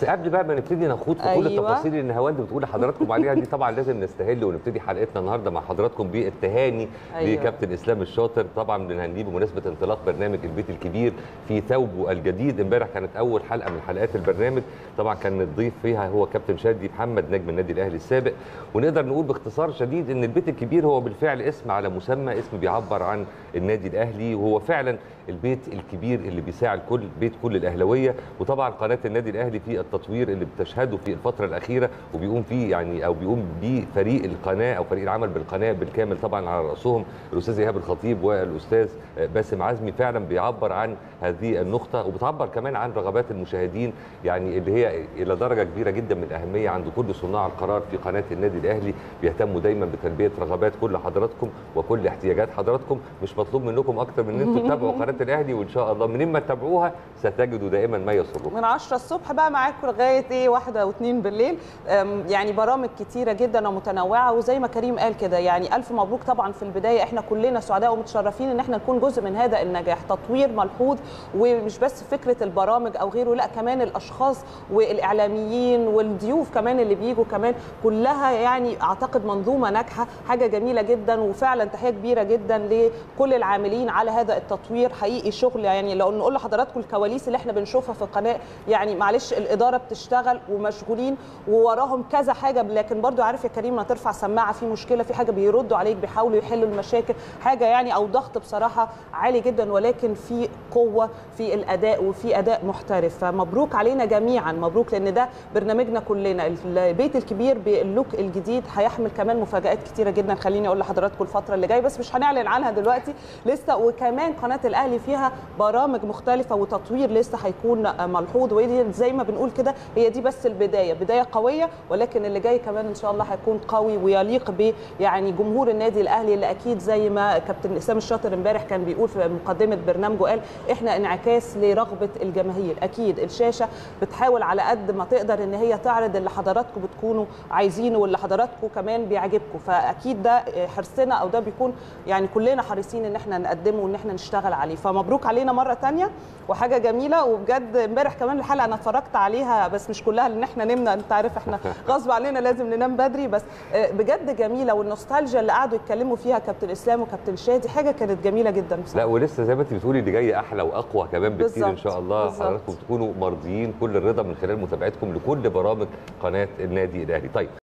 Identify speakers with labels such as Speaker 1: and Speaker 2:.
Speaker 1: بس قبل بقى ما نبتدي نخوض في كل
Speaker 2: أيوة.
Speaker 1: التفاصيل اللي نهاوند بتقول لحضراتكم عليها دي طبعا لازم نستهل ونبتدي حلقتنا النهارده مع حضراتكم بالتهاني
Speaker 2: أيوة.
Speaker 1: لكابتن اسلام الشاطر طبعا بنهنيه بمناسبه انطلاق برنامج البيت الكبير في ثوبه الجديد امبارح كانت اول حلقه من حلقات البرنامج طبعا كان الضيف فيها هو كابتن شادي محمد نجم النادي الاهلي السابق ونقدر نقول باختصار شديد ان البيت الكبير هو بالفعل اسم على مسمى اسم بيعبر عن النادي الاهلي وهو فعلا البيت الكبير اللي بيساعد كل بيت كل الاهلاويه وطبعا قناه النادي الاهلي في التطوير اللي بتشهده في الفتره الاخيره وبيقوم فيه يعني او بيقوم بيه فريق القناه او فريق العمل بالقناه بالكامل طبعا على راسهم الاستاذ ايهاب الخطيب والاستاذ باسم عزمي فعلا بيعبر عن هذه النقطه وبتعبر كمان عن رغبات المشاهدين يعني اللي هي الى درجه كبيره جدا من الاهميه عند كل صناع القرار في قناه النادي الاهلي بيهتموا دايما بتلبيه رغبات كل حضراتكم وكل احتياجات حضراتكم مش مطلوب منكم اكتر من ان انتم تتابعوا قناه الاهلي وان شاء الله منين ما تتابعوها ستجدوا دائما ما يسركم
Speaker 2: من 10 الصبح بقى معاكم لغايه ايه واحدة و2 بالليل أم، يعني برامج كتيره جدا ومتنوعه وزي ما كريم قال كده يعني الف مبروك طبعا في البدايه احنا كلنا سعداء ومتشرفين ان احنا نكون جزء من هذا النجاح تطوير ملحوظ ومش بس فكره البرامج او غيره لا كمان الاشخاص والاعلاميين والضيوف كمان اللي بيجوا كمان كلها يعني اعتقد منظومه ناجحه حاجه جميله جدا وفعلا تحيه كبيره جدا لكل العاملين على هذا التطوير حقيقي شغل يعني لو نقول لحضراتكم الكواليس اللي احنا بنشوفها في القناه يعني معلش الاداره بتشتغل ومشغولين ووراهم كذا حاجه لكن برضو عارف يا كريم ما ترفع سماعه في مشكله في حاجه بيردوا عليك بيحاولوا يحلوا المشاكل حاجه يعني او ضغط بصراحه عالي جدا ولكن في قوه في الاداء وفي اداء محترف فمبروك علينا جميعا مبروك لان ده برنامجنا كلنا البيت الكبير باللوك الجديد هيحمل كمان مفاجات كتيره جدا خليني اقول لحضراتكم الفتره اللي جايه بس مش هنعلن عنها دلوقتي لسه وكمان قناه الاهلي فيها برامج مختلفه وتطوير لسه هيكون ملحوظ ودي زي ما بنقول كده هي دي بس البدايه بدايه قويه ولكن اللي جاي كمان ان شاء الله هيكون قوي ويليق ب يعني جمهور النادي الاهلي اللي اكيد زي ما كابتن اسامه الشاطر امبارح كان بيقول في مقدمه برنامجه قال احنا انعكاس لرغبه الجماهير اكيد الشاشه بتحاول على قد ما تقدر ان هي تعرض اللي حضراتكم بتكونوا عايزينه واللي حضراتكم كمان بيعجبكم فاكيد ده حرصنا او ده بيكون يعني كلنا حريصين ان احنا نقدمه وان احنا نشتغل عليه فمبروك علينا مره تانية وحاجه جميله وبجد امبارح كمان الحلقه انا اتفرجت عليها بس مش كلها لان احنا نمنا انت عارف احنا غصب علينا لازم ننام بدري بس بجد جميله والنوستالجيا اللي قعدوا يتكلموا فيها كابتن اسلام وكابتن شادي حاجه كانت جميله جدا بصراحه
Speaker 1: لا ولسه زي ما انت بتقولي اللي جاي احلى واقوى كمان بكتير ان
Speaker 2: بالظبط،
Speaker 1: شاء الله
Speaker 2: بالظبط.
Speaker 1: حضراتكم تكونوا مرضيين كل الرضا من خلال متابعتكم لكل برامج قناه النادي الاهلي طيب